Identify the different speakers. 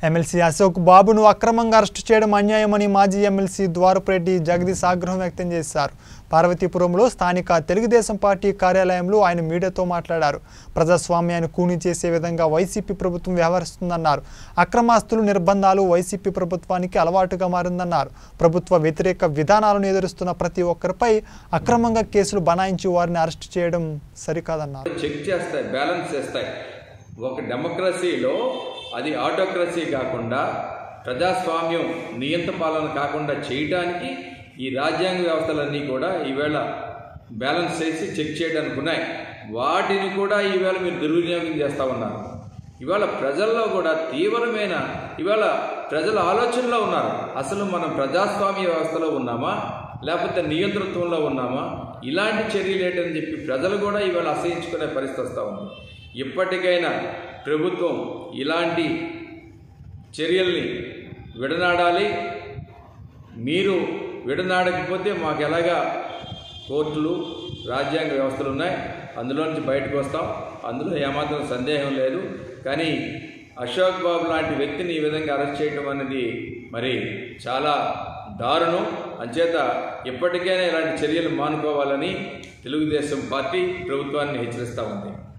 Speaker 1: MLC Ashok బాబును అక్రమంగా arrest చేయడం అన్యాయమని మాజీ ఎమ్మెల్సీ ద్వారపురెడ్డి జగదీష్ ఆగ్రహం వ్యక్తం చేశారు పార్వతీపురంలో స్థానిక తెలుగుదేశం పార్టీ కార్యాలయంలో ఆయన మీడియాతో మాట్లాడారు ప్రజాస్వామ్యాన్ని కూని చేసే విధంగా వైసీపీ ప్రభుత్వం వ్యవహరిస్తుందన్నారు అక్రమాస్తులు నిర్బంధాలు వైసీపీ ప్రభుత్వానికి అలవాటుగా మారిందన్నారు ప్రభుత్వ వ్యతిరేక విధానాలను ఎదురుస్తున్న ప్రతి ఒక్కరిపై అక్రమంగా కేసులు బనాయించి వారిని అరెస్టు చేయడం సరికాదన్నారు
Speaker 2: చెక్ చేస్తాయి బ్యాలెన్స్ చేస్తాయి ఒక డెమోక్రసీలో అది ఆటోక్రసీ కాకుండా ప్రజాస్వామ్యం నియంత పాలన కాకుండా చేయడానికి ఈ రాజ్యాంగ వ్యవస్థలన్నీ కూడా ఈవేళ బ్యాలెన్స్ చేసి చెక్ చేయడానికి ఉన్నాయి వాటిని కూడా ఈవేళ మీరు దుర్వినియోగం చేస్తూ ఉన్నారు ఇవాళ ప్రజల్లో కూడా తీవ్రమైన ఇవాళ ప్రజల ఆలోచనలో ఉన్నారు అసలు మనం ప్రజాస్వామ్య వ్యవస్థలో ఉన్నామా లేకపోతే నియంతృత్వంలో ఉన్నామా ఇలాంటి చర్యలు ఏంటని చెప్పి ప్రజలు కూడా ఇవాళ అసహించుకునే పరిస్థితి వస్తూ ఉంది ఇప్పటికైనా ప్రభుత్వం ఇలాంటి చర్యల్ని విడనాడాలి మీరు విడనాడకపోతే మాకు ఎలాగా కోర్టులు రాజ్యాంగ వ్యవస్థలు ఉన్నాయి అందులో నుంచి బయటకు వస్తాం అందులో ఏమాత్రం సందేహం లేదు కానీ అశోక్ బాబు లాంటి వ్యక్తిని ఈ విధంగా అరెస్ట్ చేయడం అనేది మరి చాలా దారుణం అంచేత ఎప్పటికైనా ఇలాంటి చర్యలు మానుకోవాలని తెలుగుదేశం పార్టీ ప్రభుత్వాన్ని హెచ్చరిస్తూ ఉంది